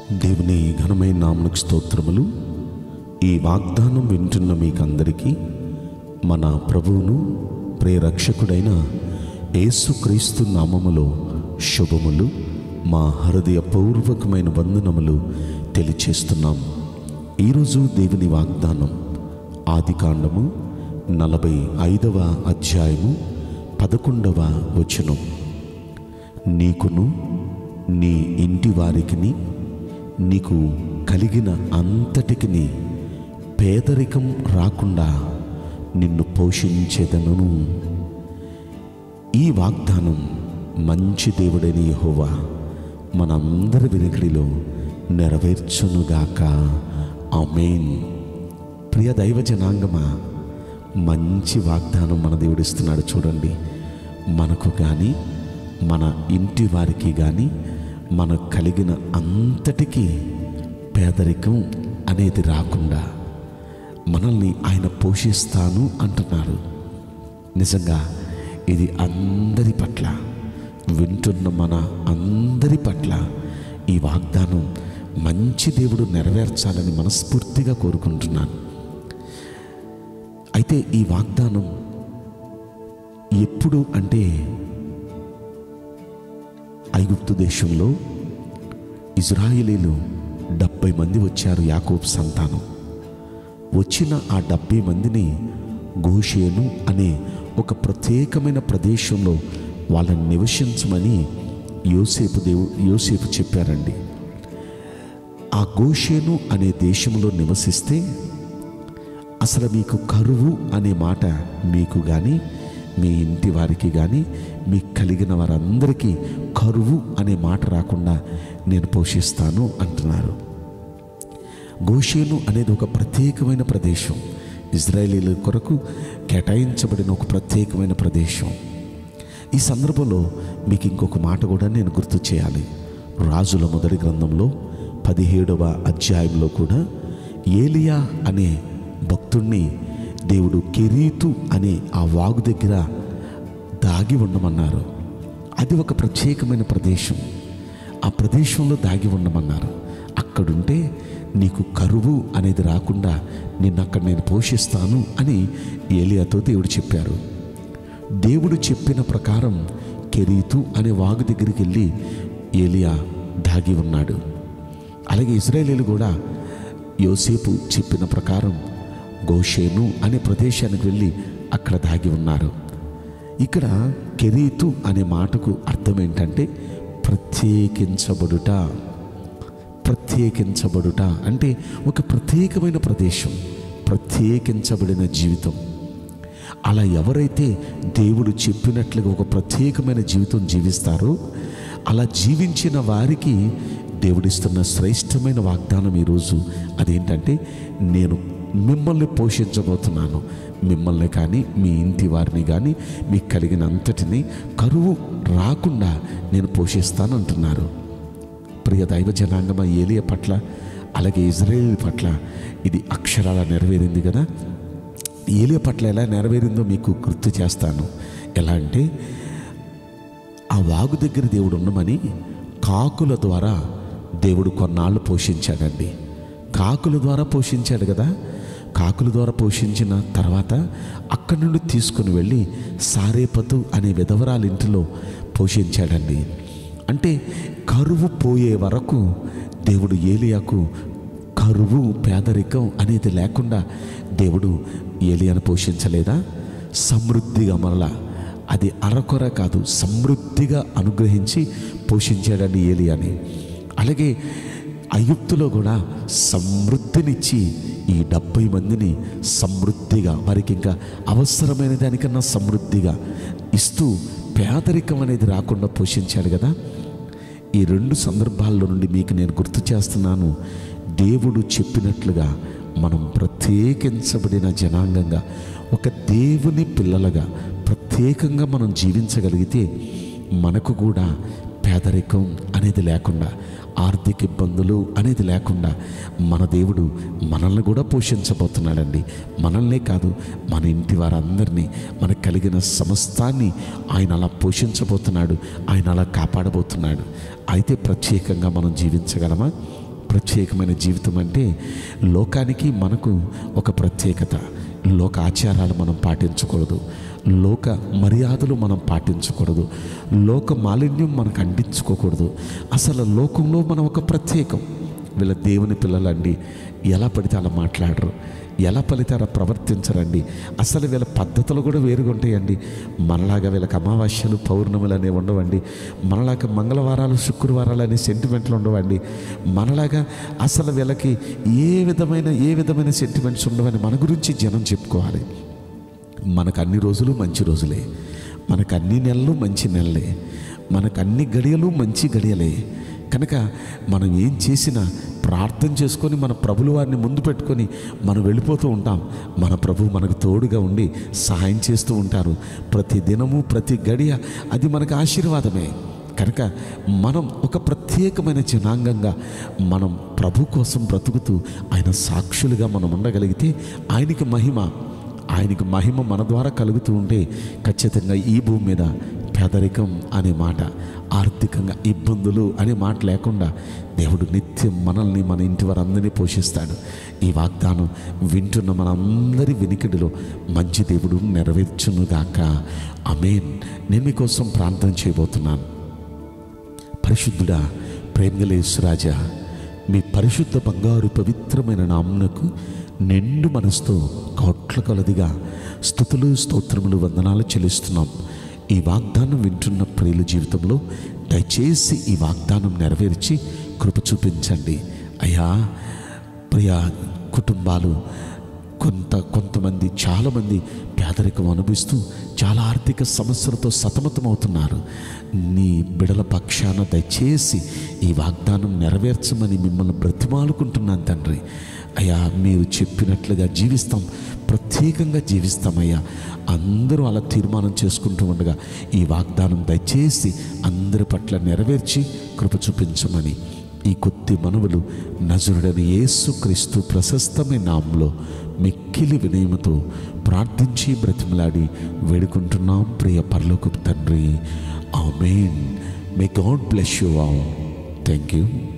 దేవుని ఘనమైన నామకు స్తోత్రములు ఈ వాగ్దానం వింటున్న మీకందరికీ మన ప్రభువును ప్రేరక్షకుడైన యేసుక్రీస్తు నామములో శుభములు మా హృదయపూర్వకమైన వందనములు తెలియచేస్తున్నాం ఈరోజు దేవుని వాగ్దానం ఆదికాండము నలభై ఐదవ అధ్యాయము పదకొండవ వచనం నీకును నీ ఇంటి వారికిని నీకు కలిగిన అంతటికిని పేదరికం రాకుండా నిన్ను పోషించేదను ఈ వాగ్దానం మంచి దేవుడైన యెహోవా మనందరి వినికిడిలో నెరవేర్చునుగాక ఆమేన్ ప్రియ దైవ జనాంగమా మంచి వాగ్దానం మన దేవుడిస్తున్నాడు చూడండి మనకు కానీ మన ఇంటి వారికి కానీ మనకు కలిగిన అంతటికీ పేదరికం అనేది రాకుండా మనల్ని ఆయన పోషిస్తాను అంటున్నారు నిజంగా ఇది అందరి పట్ల వింటున్న మన అందరి పట్ల ఈ వాగ్దానం మంచి దేవుడు నెరవేర్చాలని మనస్ఫూర్తిగా కోరుకుంటున్నాను అయితే ఈ వాగ్దానం ఎప్పుడు అంటే ఐగుప్తు దేశంలో ఇజ్రాయేలీలు డెబ్బై మంది వచ్చారు యాకోబ్ సంతానం వచ్చిన ఆ డెబ్బై మందిని గోషేను అనే ఒక ప్రత్యేకమైన ప్రదేశంలో వాళ్ళని నివసించమని యోసేపు దేవు యోసేపు చెప్పారండి ఆ గోషేను అనే దేశంలో నివసిస్తే అసలు మీకు కరువు అనే మాట మీకు కానీ మీ ఇంటి వారికి కానీ మీకు కలిగిన వారందరికీ కరువు అనే మాట రాకుండా నేను పోషిస్తాను అంటున్నారు గోషేను అనేది ఒక ప్రత్యేకమైన ప్రదేశం ఇజ్రాయేలీల కొరకు కేటాయించబడిన ఒక ప్రత్యేకమైన ప్రదేశం ఈ సందర్భంలో మీకు ఇంకొక మాట కూడా నేను గుర్తు చేయాలి రాజుల మొదటి గ్రంథంలో పదిహేడవ అధ్యాయంలో కూడా ఏలియా అనే భక్తుణ్ణి దేవుడు కెరీతు అనే ఆ వాగు దగ్గర దాగి ఉండమన్నారు అది ఒక ప్రత్యేకమైన ప్రదేశం ఆ ప్రదేశంలో దాగి ఉండమన్నారు అక్కడుంటే నీకు కరువు అనేది రాకుండా నిన్ను అక్కడ నేను పోషిస్తాను అని ఏలియాతో దేవుడు చెప్పారు దేవుడు చెప్పిన ప్రకారం కెరీతు అనే వాగు దగ్గరికి వెళ్ళి ఏలియా దాగి ఉన్నాడు అలాగే ఇజ్రాయేలీలు కూడా యోసేపు చెప్పిన ప్రకారం గోషేను అనే ప్రదేశానికి వెళ్ళి అక్కడ దాగి ఉన్నారు ఇక్కడ కెరీతు అనే మాటకు అర్థం ఏంటంటే ప్రత్యేకించబడుట ప్రత్యేకించబడుట అంటే ఒక ప్రత్యేకమైన ప్రదేశం ప్రత్యేకించబడిన జీవితం అలా ఎవరైతే దేవుడు చెప్పినట్లుగా ఒక ప్రత్యేకమైన జీవితం జీవిస్తారో అలా జీవించిన వారికి దేవుడిస్తున్న శ్రేష్టమైన వాగ్దానం ఈరోజు అదేంటంటే నేను మిమ్మల్ని పోషించబోతున్నాను మిమ్మల్ని కానీ మీ ఇంటి వారిని కానీ మీకు కలిగిన అంతటిని కరువు రాకుండా నేను పోషిస్తాను అంటున్నారు ప్రియ దైవ జనాంగమ ఏలియ పట్ల అలాగే ఇజ్రాయేల్ పట్ల ఇది అక్షరాల నెరవేరింది కదా ఏలియ పట్ల ఎలా నెరవేరిందో మీకు గుర్తు చేస్తాను ఎలా అంటే ఆ వాగు దగ్గర దేవుడు ఉండమని కాకుల ద్వారా దేవుడు కొన్నాళ్ళు పోషించాడండి కాకుల ద్వారా పోషించాడు కదా కాకుల ద్వారా పోషించిన తర్వాత అక్కడి నుండి తీసుకుని వెళ్ళి సారేపతు అనే విధవరాలి ఇంటిలో పోషించాడండి అంటే కరువు పోయే వరకు దేవుడు ఏలియాకు కరువు పేదరికం అనేది లేకుండా దేవుడు ఏలియాను పోషించలేదా సమృద్ధిగా మరలా అది అరకొర కాదు సమృద్ధిగా అనుగ్రహించి పోషించాడండి ఏలియాని అలాగే అయుక్తులో కూడా సమృద్ధినిచ్చి ఈ డెబ్బై మందిని సమృద్ధిగా వారికి ఇంకా అవసరమైన దానికన్నా సమృద్ధిగా ఇస్తూ పేదరికం అనేది రాకుండా పోషించాడు కదా ఈ రెండు సందర్భాల్లో నుండి మీకు నేను గుర్తు చేస్తున్నాను దేవుడు చెప్పినట్లుగా మనం ప్రత్యేకించబడిన జనాంగంగా ఒక దేవుని పిల్లలుగా ప్రత్యేకంగా మనం జీవించగలిగితే మనకు కూడా పేదరికం అనేది లేకుండా ఆర్థిక ఇబ్బందులు అనేది లేకుండా మన దేవుడు మనల్ని కూడా పోషించబోతున్నాడండి మనల్నే కాదు మన ఇంటి వారందరినీ మనకు కలిగిన సమస్తాన్ని ఆయన అలా పోషించబోతున్నాడు ఆయన అలా కాపాడబోతున్నాడు అయితే ప్రత్యేకంగా మనం జీవించగలమా ప్రత్యేకమైన జీవితం అంటే లోకానికి మనకు ఒక ప్రత్యేకత లోక ఆచారాలు మనం పాటించకూడదు లోక మర్యాదలు మనం పాటించకూడదు లోక మాలిన్యం మనకు అంటించుకోకూడదు అసలు లోకంలో మనం ఒక ప్రత్యేకం వీళ్ళ దేవుని పిల్లలండి ఎలా పడితే అలా మాట్లాడరు ఎలా పడితే అలా ప్రవర్తించరండి అసలు వీళ్ళ పద్ధతులు కూడా వేరుగా ఉంటాయండి మనలాగా వీళ్ళకి అమావాస్యలు పౌర్ణములు అనేవి ఉండవండి మనలాగా మంగళవారాలు శుక్రవారాలు అనే సెంటిమెంట్లు ఉండవండి మనలాగా అసలు వీళ్ళకి ఏ విధమైన ఏ విధమైన సెంటిమెంట్స్ ఉండవని మన గురించి జనం చెప్పుకోవాలి మనకు అన్ని రోజులు మంచి రోజులే మనకు అన్ని నెలలు మంచి నెలలే మనకు అన్ని గడియలు మంచి గడియలే కనుక మనం ఏం చేసినా ప్రార్థన చేసుకొని మన ప్రభులు వారిని ముందు పెట్టుకొని మనం వెళ్ళిపోతూ ఉంటాం మన ప్రభు మనకు తోడుగా ఉండి సహాయం చేస్తూ ఉంటారు ప్రతి దినము ప్రతి గడియ అది మనకు ఆశీర్వాదమే కనుక మనం ఒక ప్రత్యేకమైన జనాంగంగా మనం ప్రభు కోసం బ్రతుకుతూ ఆయన సాక్షులుగా మనం ఉండగలిగితే ఆయనకి మహిమ ఆయనకు మహిమ మన ద్వారా కలుగుతూ ఉంటే ఖచ్చితంగా ఈ భూమి మీద పేదరికం అనే మాట ఆర్థికంగా ఇబ్బందులు అనే మాట లేకుండా దేవుడు నిత్యం మనల్ని మన ఇంటి వారందరినీ పోషిస్తాడు ఈ వాగ్దానం వింటున్న మనందరి వినికిడిలో మంచి దేవుడు నెరవేర్చునుగాక అమేన్ నేను మీకోసం ప్రార్థన చేయబోతున్నాను పరిశుద్ధుడా ప్రేమగలేశ్వరాజా మీ పరిశుద్ధ బంగారు పవిత్రమైన నామునకు నిండు మనసుతో కోట్ల కొలదిగా స్థుతులు స్తోత్రములు వందనాలు చెల్లిస్తున్నాం ఈ వాగ్దానం వింటున్న ప్రియుల జీవితంలో దయచేసి ఈ వాగ్దానం నెరవేర్చి కృప చూపించండి అయ్యా ప్రియా కుటుంబాలు కొంత కొంతమంది చాలామంది పేదరికం అనుభవిస్తూ చాలా ఆర్థిక సమస్యలతో సతమతమవుతున్నారు నీ బిడల పక్షాన దయచేసి ఈ వాగ్దానం నెరవేర్చమని మిమ్మల్ని బ్రతిమాలుకుంటున్నాను తండ్రి అయ్యా మీరు చెప్పినట్లుగా జీవిస్తాం ప్రత్యేకంగా జీవిస్తామయ్యా అందరూ అలా తీర్మానం చేసుకుంటూ ఉండగా ఈ వాగ్దానం దయచేసి అందరి పట్ల నెరవేర్చి కృప చూపించమని ఈ కొద్ది మనవులు నజరుడని యేసుక్రీస్తు ప్రశస్తమైన నామంలో మిక్కిలి వినయముతో ప్రార్థించి బ్రతిమలాడి వేడుకుంటున్నాం ప్రియ పరలోకపు తండ్రి amen may God bless you all thank you